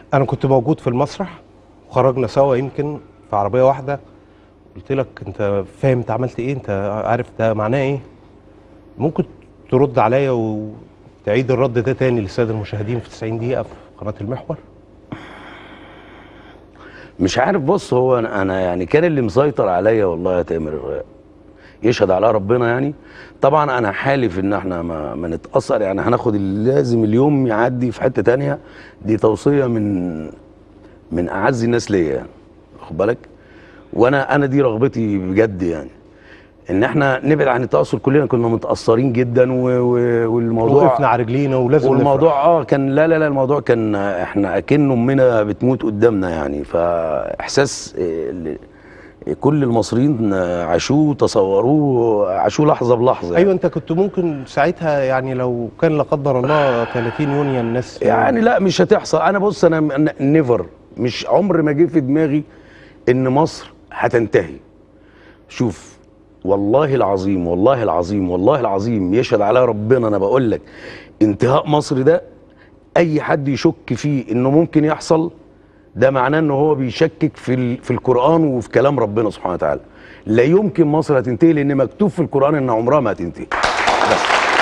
انا كنت موجود في المسرح وخرجنا سوا يمكن في عربيه واحده قلت لك انت فاهم انت عملت ايه انت عارف ده معناه ايه ممكن ترد عليا وتعيد الرد ده تاني للساده المشاهدين في 90 دقيقه في قناه المحور مش عارف بص هو انا أنا يعني كان اللي مسيطر عليا والله يا تامر يشهد على ربنا يعني طبعا انا حالف ان احنا ما, ما نتاثر يعني هناخد اللي لازم اليوم يعدي في حته تانية دي توصيه من من اعز الناس ليا يعني واخد بالك وانا انا دي رغبتي بجد يعني ان احنا نبعد عن التاثر كلنا كنا متاثرين جدا و... و... والموضوع وقفنا على رجلينا ولازم والموضوع نفرح. اه كان لا لا لا الموضوع كان احنا اكن امنا بتموت قدامنا يعني فاحساس آه، ال- كل المصريين عاشوه تصوروه عاشوه لحظه بلحظه ايوه انت كنت ممكن ساعتها يعني لو كان لا قدر الله 30 يونيو الناس يعني لا مش هتحصل انا بص انا نيفر مش عمر ما جه في دماغي ان مصر هتنتهي شوف والله العظيم والله العظيم والله العظيم يشهد عليها ربنا انا بقول لك انتهاء مصر ده اي حد يشك فيه انه ممكن يحصل ده معناه ان هو بيشكك في ال- في القران وفي كلام ربنا سبحانه وتعالى لا يمكن مصر هتنتهي لان مكتوب في القران ان عمرها ما هتنتهي بس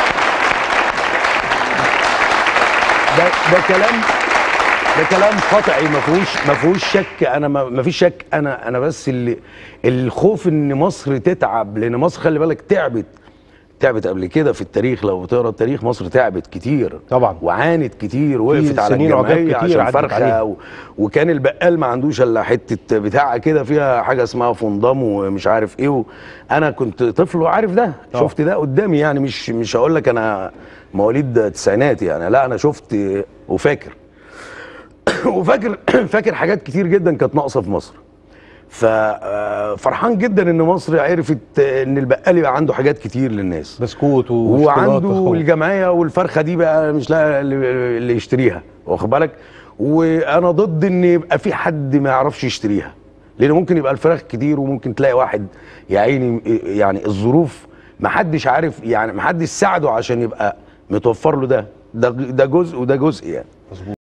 ده ده كلام ده كلام قطعي ما فيهوش ما فيهوش شك انا ما ما فيش شك انا انا بس اللي الخوف ان مصر تتعب لان مصر خلي بالك تعبت تعبت قبل كده في التاريخ لو بتقرا التاريخ مصر تعبت كتير طبعا. وعانت كتير وقفت على سنين عقاب الجمعيه كتير عشان عدت عليها. فرخه و... وكان البقال ما عندوش الا حته بتاعه كده فيها حاجه اسمها فندم ومش عارف ايه و... انا كنت طفل وعارف ده طبعا. شفت ده قدامي يعني مش مش هقول لك انا مواليد تسعينات يعني لا انا شفت وفاكر وفاكر فاكر حاجات كتير جدا كانت ناقصه في مصر ففرحان جدا ان مصر عرفت ان البقال يبقى عنده حاجات كتير للناس بسكوت وعنده وشوكولاتة. الجمعيه والفرخه دي بقى مش لاقي اللي اللي يشتريها واخد بالك وانا ضد ان يبقى في حد ما يعرفش يشتريها لان ممكن يبقى الفراخ كتير وممكن تلاقي واحد يا عيني يعني الظروف ما حدش عارف يعني ما حدش ساعده عشان يبقى متوفر له ده ده ده جزء وده جزء يعني مظبوط